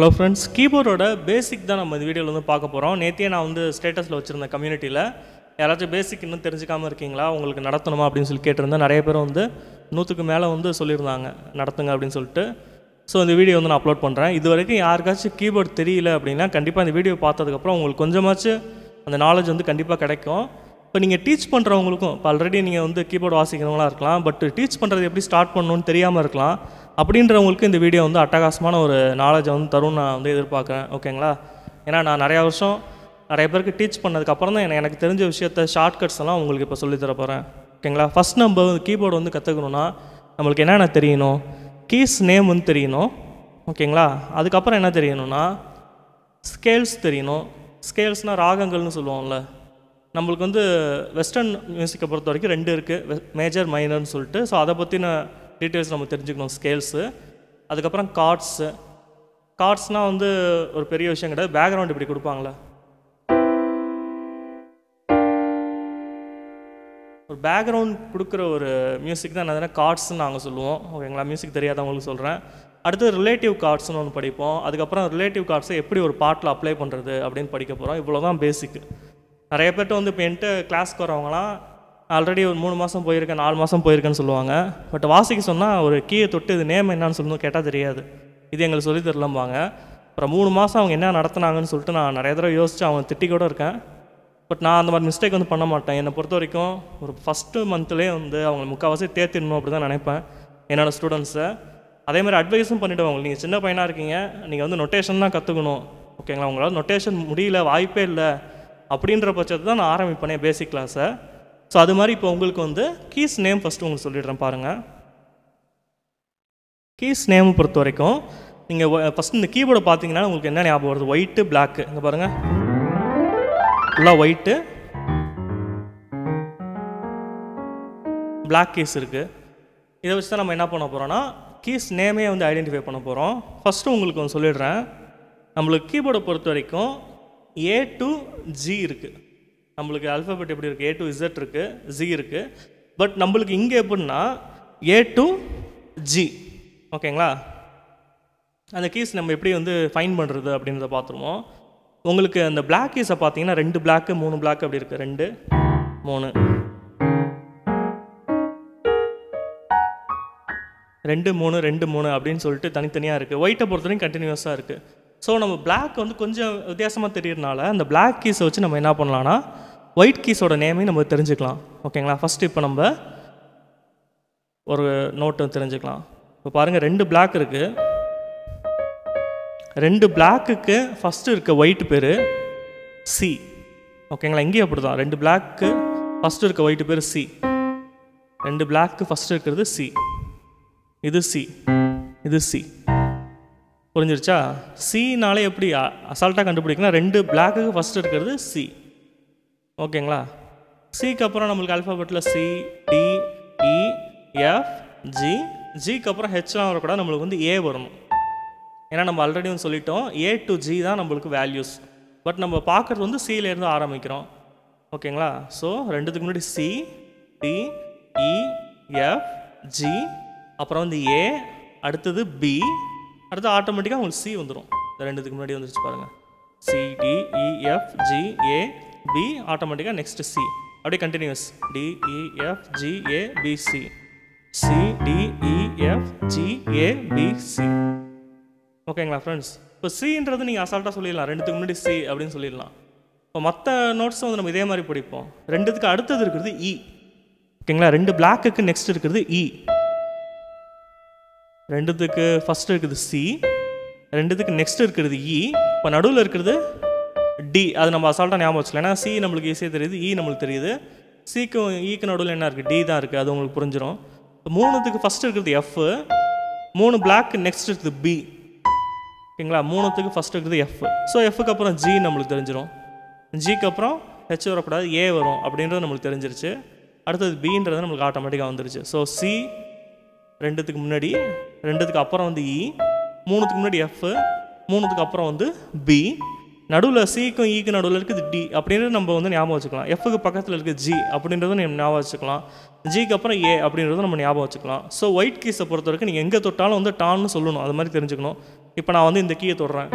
hello friends கீபோர்டோட பேசிக் தான் நம்ம இந்த வீடியோவில் வந்து பார்க்க போகிறோம் நேற்றே நான் வந்து ஸ்டேட்டஸில் வச்சுருந்தேன் கம்யூனிட்டியில் யாராச்சும் பேசிக் இன்னும் தெரிஞ்சுக்காமல் இருக்கீங்களா உங்களுக்கு நடத்தணுமா அப்படின்னு சொல்லி கேட்டிருந்தேன் நிறைய பேர் வந்து நூற்றுக்கு மேலே வந்து சொல்லியிருந்தாங்க நடத்துங்க அப்படின்னு சொல்லிட்டு ஸோ இந்த வீடியோ வந்து நான் அப்லோட் பண்ணுறேன் இது வரைக்கும் யாருக்காச்சும் கீபோர்ட் தெரியல அப்படின்னா கண்டிப்பாக இந்த வீடியோ பார்த்ததுக்கப்புறம் உங்களுக்கு கொஞ்சமாச்சும் அந்த நாலேஜ் வந்து கண்டிப்பாக கிடைக்கும் இப்போ நீங்கள் டீச் பண்ணுறவங்களுக்கும் இப்போ ஆல்ரெடி நீங்கள் வந்து கீபோர்டு வாசிக்கிறவங்களா இருக்கலாம் பட் டீச் பண்ணுறது எப்படி ஸ்டார்ட் பண்ணணும்னு தெரியாமல் இருக்கலாம் அப்படின்றவங்களுக்கு இந்த வீடியோ வந்து அட்டகாசமான ஒரு நாலேஜை வந்து தரும் நான் வந்து எதிர்பார்க்குறேன் ஓகேங்களா ஏன்னா நான் நிறையா வருஷம் நிறைய பேருக்கு டீச் பண்ணதுக்கப்புறம் தான் எனக்கு எனக்கு தெரிஞ்ச விஷயத்த ஷார்ட்கட்ஸ் எல்லாம் உங்களுக்கு இப்போ சொல்லித் தர போகிறேன் ஓகேங்களா ஃபஸ்ட் நம்ம கீபோர்டு வந்து கற்றுக்கணுன்னா நம்மளுக்கு என்னென்ன தெரியணும் கீஸ் நேம் வந்து தெரியணும் ஓகேங்களா அதுக்கப்புறம் என்ன தெரியணும்னா ஸ்கேல்ஸ் தெரியணும் ஸ்கேல்ஸ்னால் ராகங்கள்னு சொல்லுவோம்ல நம்மளுக்கு வந்து வெஸ்டர்ன் மியூசிக்கை பொறுத்த வரைக்கும் ரெண்டு இருக்குது மேஜர் மைனர்னு சொல்லிட்டு ஸோ அதை பற்றின டீட்டெயில்ஸ் நம்ம தெரிஞ்சுக்கணும் ஸ்கேல்ஸு அதுக்கப்புறம் கார்ட்ஸு கார்ட்ஸ்னால் வந்து ஒரு பெரிய விஷயம் கிடையாது பேக்ரவுண்ட் இப்படி கொடுப்பாங்களே ஒரு பேக்ரவுண்ட் கொடுக்குற ஒரு மியூசிக் தான் என்ன கார்ட்ஸ்னு நாங்கள் சொல்லுவோம் ஓகேங்களா மியூசிக் தெரியாதவங்களுக்கு சொல்கிறேன் அடுத்து ரிலேட்டிவ் கார்ட்ஸ்னு ஒன்று படிப்போம் அதுக்கப்புறம் ரிலேட்டிவ் கார்ட்ஸை எப்படி ஒரு பாட்டில் அப்ளை பண்ணுறது அப்படின்னு படிக்க போகிறோம் இவ்வளோ தான் பேசிக் நிறைய பேர்ட்ட வந்து இப்போ என்கிட்ட கிளாஸ்க்கு வரவங்களாம் ஆல்ரெடி ஒரு மூணு மாதம் போயிருக்கேன் நாலு மாதம் போயிருக்கேன்னு சொல்லுவாங்க பட் வாசிக்க சொன்னால் ஒரு கீயை தொட்டு இது நேம் என்னன்னு சொல்லணும் கேட்டால் தெரியாது இது எங்களுக்கு சொல்லி தரலம்பாங்க அப்புறம் மூணு மாதம் அவங்க என்ன நடத்துனாங்கன்னு சொல்லிட்டு நான் நிறைய தடவை யோசிச்சு அவங்க திட்டி கூட இருக்கேன் பட் நான் அந்த மாதிரி மிஸ்டேக் வந்து பண்ண மாட்டேன் என்னை பொறுத்த வரைக்கும் ஒரு ஃபஸ்ட்டு மந்த்லேயே வந்து அவங்க முக்கால்வாசி தேர்த்திடணும் அப்படி தான் நினைப்பேன் என்னோடய ஸ்டூடெண்ட்ஸை அதே மாதிரி அட்வைஸும் பண்ணிவிடுவாங்க நீங்கள் சின்ன பையனாக இருக்கீங்க நீங்கள் வந்து நொட்டேஷன் தான் கற்றுக்கணும் ஓகேங்களா உங்களால் நொட்டேஷன் முடியல வாய்ப்பே இல்லை அப்படின்ற பட்சத்தை தான் நான் ஆரம்பிப்பேனே பேசிக் கிளாஸை ஸோ அது மாதிரி இப்போ உங்களுக்கு வந்து கீஸ் நேம் ஃபஸ்ட்டு உங்களுக்கு சொல்லிடுறேன் பாருங்கள் கீஸ் நேம் பொறுத்த வரைக்கும் நீங்கள் ஃபஸ்ட் இந்த கீபோர்டை பார்த்தீங்கன்னா உங்களுக்கு என்ன ஞாபகம் வருது ஒயிட்டு பிளாக்கு இங்கே பாருங்கள் ஃபுல்லாக ஒயிட்டு பிளாக் கீஸ் இருக்குது இதை வச்சு தான் நம்ம என்ன பண்ண போகிறோம்னா கீஸ் நேமே வந்து ஐடென்டிஃபை பண்ண போகிறோம் ஃபஸ்ட்டு உங்களுக்கு ஒன்று சொல்லிடுறேன் நம்மளுக்கு கீபோர்டை பொறுத்த வரைக்கும் ஏ டு ஜி இருக்குது நம்மளுக்கு அல்ஃபபெட் எப்படி இருக்குது ஏ டு இசட் இருக்குது ஜி இருக்குது பட் நம்மளுக்கு இங்கே எப்படின்னா ஏ டு ஜி ஓகேங்களா அந்த கீஸ் நம்ம எப்படி வந்து ஃபைன் பண்ணுறது அப்படின்றத பார்த்துருவோம் உங்களுக்கு அந்த பிளாக் கீஸை பார்த்தீங்கன்னா ரெண்டு பிளாக்கு மூணு பிளாக் அப்படி இருக்குது ரெண்டு மூணு ரெண்டு மூணு ரெண்டு மூணு அப்படின்னு சொல்லிட்டு தனித்தனியாக இருக்குது ஒயிட்டை பொறுத்தவரைக்கும் கண்டினியூஸாக இருக்குது ஸோ நம்ம பிளாக் வந்து கொஞ்சம் வித்தியாசமாக தெரியறனால அந்த பிளாக் கீஸை வச்சு நம்ம என்ன பண்ணலாம்னா ஒயிட் கீஸோட நேமையும் நம்ம தெரிஞ்சுக்கலாம் ஓகேங்களா ஃபஸ்ட்டு இப்போ நம்ம ஒரு நோட்டு தெரிஞ்சுக்கலாம் இப்போ பாருங்கள் ரெண்டு பிளாக் இருக்குது ரெண்டு பிளாக்குக்கு ஃபஸ்ட்டு இருக்க ஒயிட் பேர் சி ஓகேங்களா இங்கேயும் அப்படி தான் ரெண்டு பிளாக்கு ஃபஸ்ட்டு இருக்க ஒயிட் பேர் சி ரெண்டு பிளாக்கு ஃபஸ்ட்டு இருக்கிறது சி இது சி இது சி புரிஞ்சிருச்சா சினாலே எப்படி அசால்ட்டாக கண்டுபிடிக்கலாம் ரெண்டு பிளாக்குக்கு ஃபஸ்ட்டு இருக்கிறது சி ஓகேங்களா சிக்கு அப்புறம் நம்மளுக்கு அல்ஃபாபெட்டில் C D E F G ஜிக்கு அப்புறம் ஹெச்லாம் வரக்கூடாது நம்மளுக்கு வந்து ஏ வரணும் ஏன்னா நம்ம ஆல்ரெடி வந்து சொல்லிட்டோம் ஏ டு ஜி தான் நம்மளுக்கு வேல்யூஸ் பட் நம்ம பார்க்குறது வந்து சியிலேருந்து ஆரம்பிக்கிறோம் ஓகேங்களா ஸோ ரெண்டுத்துக்கு முன்னாடி C D E F G அப்புறம் வந்து ஏ அடுத்தது பி அடுத்து ஆட்டோமேட்டிக்காக உங்களுக்கு சி வந்துடும் இந்த ரெண்டுத்துக்கு முன்னாடி வந்துருச்சு பாருங்கள் C D E F G A B ஆட்டோமேட்டிக்காக நெக்ஸ்ட் சி அப்படியே continues D E F G A B C C D E F G A B C ஓகேங்களா ஃப்ரெண்ட்ஸ் இப்போ சின்றது நீங்கள் அசால்ட்டாக சொல்லிடலாம் ரெண்டுத்துக்கு முன்னாடி சி அப்படின்னு சொல்லிடலாம் இப்போ மற்ற நோட்ஸும் வந்து நம்ம இதே மாதிரி படிப்போம் ரெண்டுத்துக்கு அடுத்தது இருக்கிறது இ ஓகேங்களா ரெண்டு பிளாக்குக்கு நெக்ஸ்ட் இருக்கிறது இ ரெண்டுத்துக்கு ஃபஸ்ட்டு இருக்குது சி ரெண்டுத்துக்கு நெக்ஸ்ட் இருக்கிறது இ இப்போ நடுவில் இருக்கிறது டி அது நம்ம அசால்ட்டாக ஞாபகம் வச்சுக்கலாம் ஏன்னா சி நம்மளுக்கு ஈஸியாக தெரியுது இ நம்மளுக்கு தெரியுது சிக்கும் ஈக்கு நடுவில் என்ன இருக்குது டி தான் இருக்குது அது உங்களுக்கு புரிஞ்சிடும் இப்போ மூணுத்துக்கு ஃபஸ்ட்டு இருக்கிறது எஃப் மூணு பிளாக் நெக்ஸ்ட் இருக்குது பி ஓகேங்களா மூணுத்துக்கு ஃபஸ்ட்டு இருக்கிறது எஃப் ஸோ எஃப்க்கு அப்புறம் ஜி நம்மளுக்கு தெரிஞ்சிடும் ஜிக்கு அப்புறம் ஹெச் வரக்கூடாது ஏ வரும் அப்படின்றது நம்மளுக்கு தெரிஞ்சிருச்சு அடுத்தது பின்றது நம்மளுக்கு ஆட்டோமேட்டிக்காக வந்துருச்சு ஸோ சி ரெண்டுத்துக்கு முன்னாடி ரெண்டுத்துக்கு அப்புறம் வந்து இ மூணுத்துக்கு முன்னாடி எஃப் மூணுத்துக்கு அப்புறம் வந்து பி நடுவில் சிக்கும் ஈக்கு நடுவில் இருக்குது டி அப்படின்றது நம்ம வந்து ஞாபகம் வச்சுக்கலாம் எஃப்க்கு பக்கத்தில் இருக்குது ஜி அப்படின்றதும் நம்ம ஞாபகம் வச்சுக்கலாம் ஜிக்கு அப்புறம் ஏ அப்படின்றதும் நம்ம ஞாபகம் வச்சுக்கலாம் ஸோ ஒயிட் கீஸை பொறுத்த வரைக்கும் நீங்கள் எங்கே தொட்டாலும் வந்து டான்னு சொல்லணும் அது மாதிரி தெரிஞ்சுக்கணும் இப்போ நான் வந்து இந்த கீயை தொடுறேன்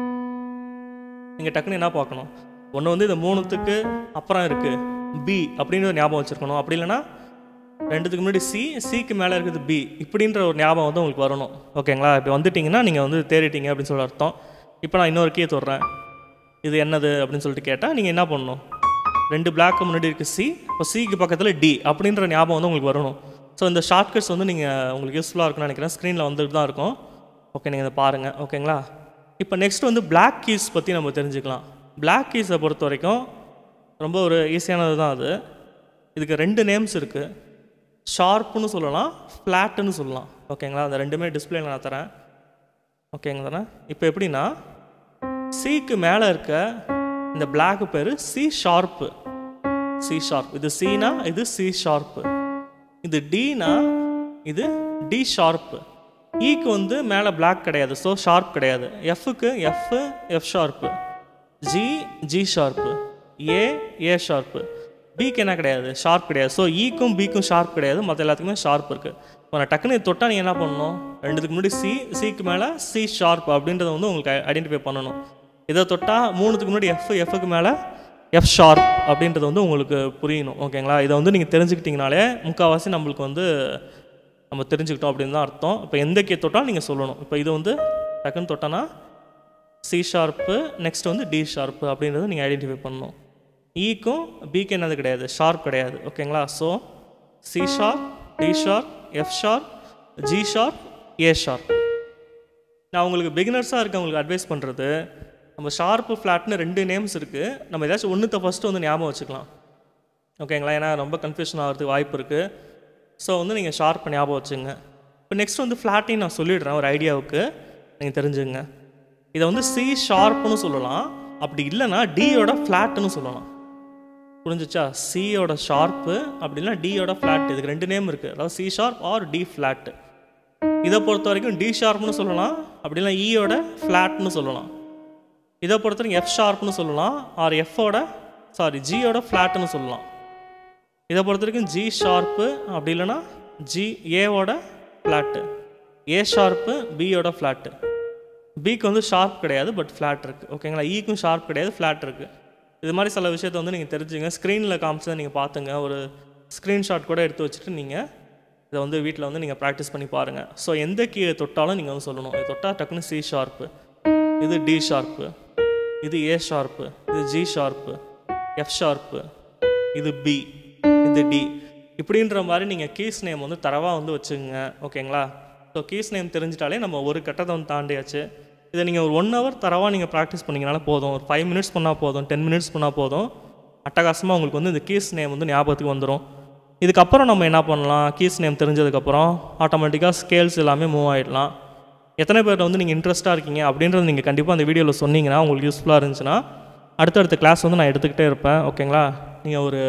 நீங்கள் டக்குன்னு என்ன பார்க்கணும் ஒன்று வந்து இந்த மூணுத்துக்கு அப்புறம் இருக்குது பி அப்படின்னு ஒரு ஞாபகம் வச்சுருக்கணும் அப்படி இல்லைன்னா ரெண்டுத்துக்கு முன்னாடி சி சிக்கு மேலே இருக்குது பி இப்படின்ற ஒரு ஞாபகம் வந்து உங்களுக்கு வரணும் ஓகேங்களா இப்போ வந்துட்டிங்கன்னா நீங்கள் வந்து தேறிட்டீங்க அப்படின்னு சொல்லி அர்த்தம் இப்போ நான் இன்னொரு கீயை தொடுறேன் இது என்னது அப்படின்னு சொல்லிட்டு கேட்டால் நீங்கள் என்ன பண்ணணும் ரெண்டு பிளாக்கு முன்னாடி இருக்குது சி இப்போ சிக்கு பக்கத்தில் டி அப்படின்ற ஞாபகம் வந்து உங்களுக்கு வரணும் ஸோ இந்த ஷார்ட்கட்ஸ் வந்து நீங்கள் உங்களுக்கு யூஸ்ஃபுல்லாக இருக்கும்னு நினைக்கிறேன் ஸ்க்ரீனில் வந்துட்டு தான் இருக்கும் ஓகே நீங்கள் இதை பாருங்கள் ஓகேங்களா இப்போ நெக்ஸ்ட் வந்து Black கீஸ் பற்றி நம்ம தெரிஞ்சுக்கலாம் Black கீஸை பொறுத்த வரைக்கும் ரொம்ப ஒரு ஈஸியானது தான் அது இதுக்கு ரெண்டு நேம்ஸ் இருக்குது ஷார்ப்புன்னு சொல்லலாம் ஃப்ளாட்டுன்னு சொல்லலாம் ஓகேங்களா அந்த ரெண்டுமே டிஸ்பிளேல நான் தரேன் ஓகேங்க தானே இப்போ எப்படின்னா சிக்கு மேலே இருக்க இந்த பிளாக் பேர் சி ஷார்ப்பு சி ஷார்ப் இது சீனா இது சி ஷார்ப்பு இது டீனா இது டி ஷார்ப்பு ஈக்கு வந்து மேலே பிளாக் கிடையாது ஸோ ஷார்ப் கிடையாது எஃப்க்கு F F sharp G G sharp A A sharp பிக்கு என்ன கிடையாது ஷார்ப் கிடையாது ஸோ ஈக்கும் பிக்கும் ஷார்ப் கிடையாது மற்ற எல்லாத்துக்குமே ஷார்ப் இருக்குது இப்போ நான் டக்குன்னு இது தொட்டா நீங்கள் என்ன பண்ணணும் ரெண்டுத்துக்கு முன்னாடி சி சிக்கு மேலே சி ஷார்ப் அப்படின்றத வந்து உங்களுக்கு ஐடென்டிஃபை பண்ணணும் இதை தொட்டா மூணுத்துக்கு முன்னாடி எஃப் எஃப்க்கு மேலே எஃப் ஷார்ப் அப்படின்றது வந்து உங்களுக்கு புரியணும் ஓகேங்களா இதை வந்து நீங்கள் தெரிஞ்சுக்கிட்டீங்கனாலே முக்கால்வாசி நம்மளுக்கு வந்து நம்ம தெரிஞ்சுக்கிட்டோம் அப்படின்னு தான் அர்த்தம் இப்போ எந்த கே தொட்டாலும் நீங்கள் சொல்லணும் இப்போ இது வந்து டக்குன்னு தொட்டனா சி ஷார்ப்பு நெக்ஸ்ட் வந்து டி ஷார்ப்பு அப்படின்றத நீங்கள் ஐடென்டிஃபை பண்ணணும் ஈக்கும் பிக்கு என்னது கிடையாது ஷார்ப் கிடையாது ஓகேங்களா so C sharp D sharp F sharp G sharp A sharp நான் உங்களுக்கு பிகினர்ஸாக இருக்கவங்களுக்கு அட்வைஸ் பண்ணுறது நம்ம ஷார்ப்பு ஃப்ளாட்னு ரெண்டு நேம்ஸ் இருக்குது நம்ம ஏதாச்சும் ஒன்றுத்த ஃபஸ்ட்டு வந்து ஞாபகம் வச்சுக்கலாம் ஓகேங்களா ஏன்னா ரொம்ப கன்ஃபியூஷன் ஆகிறதுக்கு வாய்ப்பு இருக்குது ஸோ வந்து நீங்கள் ஷார்ப்பை ஞாபகம் வச்சுங்க இப்போ நெக்ஸ்ட் வந்து ஃப்ளாட்டையும் நான் சொல்லிடுறேன் ஒரு ஐடியாவுக்கு நீங்கள் தெரிஞ்சுங்க இதை வந்து சி ஷார்ப்னு சொல்லலாம் அப்படி இல்லைன்னா டியோட ஃப்ளாட்னு சொல்லலாம் புரிஞ்சுச்சா சியோட ஷார்ப்பு அப்படின்னா டியோட ஃப்ளாட் இதுக்கு ரெண்டு நேம் இருக்குது அதாவது C sharp or D flat இதை பொறுத்த வரைக்கும் டி ஷார்ப்னு சொல்லலாம் அப்படின்னா ஈயோட ஃப்ளாட்னு சொல்லலாம் இதை பொறுத்த வரைக்கும் எஃப் ஷார்ப்னு சொல்லலாம் ஆர் எஃப்போட சாரி ஜியோட ஃப்ளாட்னு சொல்லலாம் இதை பொறுத்த வரைக்கும் ஜி ஷார்ப்பு அப்படி இல்லைன்னா ஜி ஏவோட ஃப்ளாட்டு ஏ ஷார்ப்பு பியோட ஃப்ளாட்டு பிக்கு வந்து ஷார்ப் கிடையாது பட் ஃப்ளாட் இருக்குது ஓகேங்களா ஈக்கும் ஷார்ப் கிடையாது ஃப்ளாட் இருக்குது இது மாதிரி சில விஷயத்தை வந்து நீங்கள் தெரிஞ்சுங்க ஸ்க்ரீனில் காமிச்சதை நீங்கள் பார்த்துங்க ஒரு ஸ்க்ரீன்ஷாட் கூட எடுத்து வச்சுட்டு நீங்கள் இதை வந்து வீட்டில் வந்து நீங்கள் ப்ராக்டிஸ் பண்ணி பாருங்கள் ஸோ எந்த கீழே தொட்டாலும் நீங்கள் வந்து சொல்லணும் இது தொட்டால் டக்குன்னு சி ஷார்ப்பு இது டி ஷார்ப்பு இது ஏ ஷார்ப்பு இது ஜி ஷார்ப்பு எஃப் ஷார்ப்பு இது பி இது டி இப்படின்ற மாதிரி நீங்கள் கீஸ் நேம் வந்து தரவாக வந்து வச்சுங்க ஓகேங்களா ஸோ கீஸ் நேம் தெரிஞ்சிட்டாலே நம்ம ஒரு கட்டத்தை வந்து தாண்டியாச்சு இதை நீங்கள் ஒரு ஒன் ஹவர் தரவாக நீங்கள் ப்ராக்டிஸ் பண்ணிங்கனால போதும் ஒரு ஃபைவ் மினிட்ஸ் பண்ணால் போதும் டென் மினிட்ஸ் பண்ணால் போதும் அட்டகாசமாக உங்களுக்கு வந்து இந்த கீஸ் நேம் வந்து ஞாபகத்துக்கு வந்துடும் இதுக்கப்புறம் நம்ம என்ன பண்ணலாம் கீஸ் நேம் தெரிஞ்சதுக்கப்புறம் ஆட்டோமேட்டிக்காக ஸ்கேல்ஸ் எல்லாமே மூவ் ஆகிடலாம் எத்தனை பேர் வந்து நீங்கள் இன்ட்ரெஸ்ட்டாக இருக்கீங்க அப்படின்றது நீங்கள் கண்டிப்பாக அந்த வீடியோவில் சொன்னீங்கன்னா உங்களுக்கு யூஸ்ஃபுல்லாக இருந்துச்சுன்னா அடுத்தடுத்த கிளாஸ் வந்து நான் எடுத்துக்கிட்டே இருப்பேன் ஓகேங்களா நீங்கள் ஒரு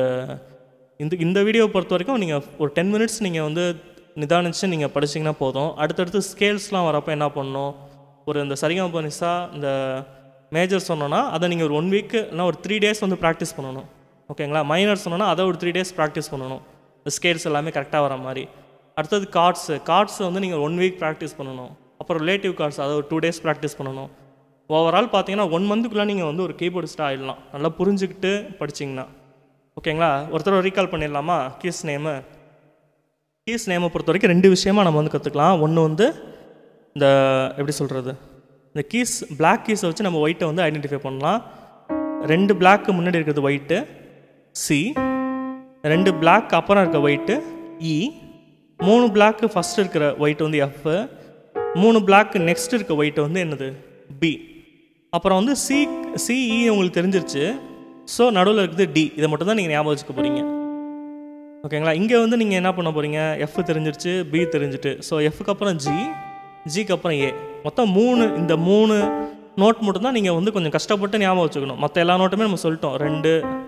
இந்த இந்த வீடியோவை பொறுத்த வரைக்கும் நீங்கள் ஒரு டென் மினிட்ஸ் நீங்கள் வந்து நிதானிச்சு நீங்கள் படிச்சிங்கன்னா போதும் அடுத்தடுத்து ஸ்கேல்ஸ்லாம் வரப்போ என்ன பண்ணணும் ஒரு இந்த சரிகம நிசா இந்த மேஜர் சொன்னோன்னா அதை நீங்கள் ஒரு ஒன் வீக்கு இல்லைனா ஒரு த்ரீ டேஸ் வந்து ப்ராக்டிஸ் பண்ணணும் ஓகேங்களா மைனர் சொன்னோன்னா அதை ஒரு த்ரீ டேஸ் ப்ராக்டிஸ் பண்ணணும் இந்த ஸ்கேல்ஸ் எல்லாமே கரெக்டாக வர மாதிரி அடுத்தது கார்ட்ஸு கார்ட்ஸ் வந்து நீங்கள் ஒன் வீக் ப்ராக்டிஸ் பண்ணணும் அப்புறம் ரிலேட்டிவ் கார்ட்ஸ் அதை ஒரு டூ டேஸ் ப்ராக்டிஸ் பண்ணணும் ஓவரால் பார்த்தீங்கன்னா ஒன் மந்த்துக்குள்ளே நீங்கள் வந்து ஒரு கீபோர்டிஸ்டாக ஆகிடலாம் நல்லா புரிஞ்சுக்கிட்டு படிச்சிங்கன்னா ஓகேங்களா ஒருத்தர் ரீகால் பண்ணிடலாமா கீஸ் நேமு கீஸ் நேமை பொறுத்த வரைக்கும் ரெண்டு விஷயமா நம்ம வந்து கற்றுக்கலாம் ஒன்று வந்து இந்த எப்படி சொல்கிறது இந்த கீஸ் பிளாக் கீஸை வச்சு நம்ம ஒயிட்டை வந்து ஐடென்டிஃபை பண்ணலாம் ரெண்டு பிளாக்கு முன்னாடி இருக்கிறது ஒயிட்டு சி ரெண்டு பிளாக் அப்புறம் இருக்க ஒயிட்டு இ மூணு பிளாக்கு ஃபஸ்ட் இருக்கிற ஒயிட் வந்து எஃப் மூணு பிளாக் நெக்ஸ்ட் இருக்க ஒயிட் வந்து என்னது பி அப்புறம் வந்து சி சிஇ உங்களுக்கு தெரிஞ்சிருச்சு ஸோ நடுவில் இருக்குது டி இதை மட்டும் தான் நீங்கள் ஞாபகம் வச்சுக்க போகிறீங்க ஓகேங்களா இங்கே வந்து நீங்கள் என்ன பண்ண போகிறீங்க எஃப் தெரிஞ்சிருச்சு பி தெரிஞ்சுட்டு ஸோ எஃப்க்கு அப்புறம் ஜி ஜிக்கு அப்புறம் ஏ மொத்தம் மூணு இந்த மூணு நோட் மட்டும் தான் நீங்கள் வந்து கொஞ்சம் கஷ்டப்பட்டு ஞாபகம் வச்சுக்கணும் மற்ற எல்லா நோட்டுமே நம்ம சொல்லிட்டோம் ரெண்டு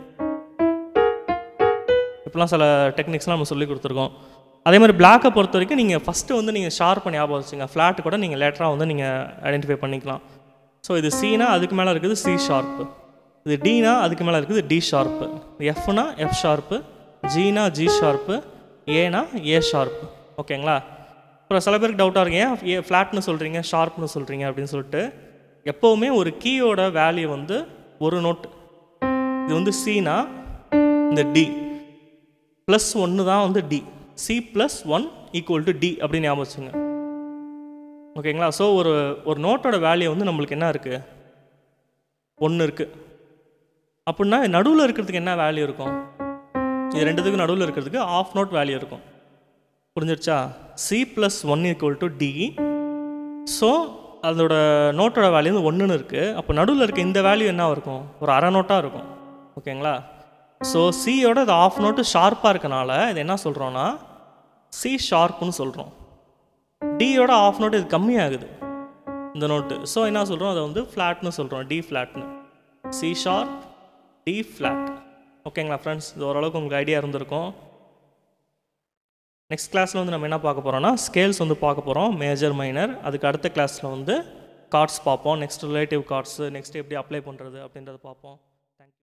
இப்படிலாம் சில டெக்னிக்ஸ்லாம் நம்ம சொல்லி கொடுத்துருக்கோம் அதே மாதிரி பிளாக்கை பொறுத்த வரைக்கும் நீங்கள் ஃபஸ்ட்டு வந்து நீங்கள் ஷார்ப்பை ஞாபகம் வச்சுங்க ஃப்ளாட் கூட நீங்கள் லேட்டராக வந்து நீங்கள் ஐடென்டிஃபை பண்ணிக்கலாம் ஸோ இது சினா அதுக்கு மேலே இருக்குது சி ஷார்ப்பு இது டினா அதுக்கு மேலே இருக்குது டி ஷார்ப்பு எஃப்னா எஃப் ஷார்ப்பு ஜினா ஜி ஷார்ப்பு ஏனா ஏ ஷார்ப்பு ஓகேங்களா அப்புறம் சில பேருக்கு டவுட்டாக இருக்கீங்க ஏன் ஃப்ளாட்னு சொல்கிறீங்க ஷார்ப்னு சொல்கிறீங்க அப்படின்னு சொல்லிட்டு எப்போவுமே ஒரு கீயோட வேல்யூ வந்து ஒரு நோட் இது வந்து சினா இந்த டி ப்ளஸ் ஒன்று தான் வந்து D C plus one equal to D அப்படின்னு ஞாபகம் வச்சுங்க ஓகேங்களா ஸோ ஒரு ஒரு நோட்டோட வேல்யூ வந்து நம்மளுக்கு என்ன இருக்குது ஒன்று இருக்குது அப்படின்னா நடுவில் இருக்கிறதுக்கு என்ன வேல்யூ இருக்கும் இது ரெண்டுத்துக்கும் நடுவில் இருக்கிறதுக்கு ஆஃப் நோட் வேல்யூ இருக்கும் புரிஞ்சிருச்சா C plus one equal to D so அதோட நோட்டோட வேல்யூ வந்து ஒன்றுன்னு இருக்குது அப்போ நடுவில் இருக்க இந்த வேல்யூ என்ன இருக்கும் ஒரு அரை நோட்டாக இருக்கும் ஓகேங்களா ஸோ சியோட இது ஆஃப் நோட்டு ஷார்ப்பாக இருக்கனால இது என்ன சொல்கிறோன்னா சி ஷார்ப்புன்னு சொல்கிறோம் டியோட ஆஃப் நோட் இது கம்மியாகுது இந்த நோட்டு ஸோ என்ன சொல்கிறோம் அதை வந்து ஃப்ளாட்னு சொல்கிறோம் டி ஃப்ளாட்னு சி ஷார்ப் டி ஃப்ளாட் ஓகேங்களா ஃப்ரெண்ட்ஸ் இது ஓரளவுக்கு உங்களுக்கு ஐடியா இருந்திருக்கும் நெக்ஸ்ட் கிளாஸில் வந்து நம்ம என்ன பார்க்க போகிறோம்னா ஸ்கேல்ஸ் வந்து பார்க்க போகிறோம் மேஜர் மைனர் அதுக்கு அடுத்த கிளாஸில் வந்து கார்ட்ஸ் பார்ப்போம் நெக்ஸ்ட் ரிலேட்டிவ் கார்ட்ஸு நெக்ஸ்ட் எப்படி அப்ளை பண்ணுறது அப்படின்றத பார்ப்போம்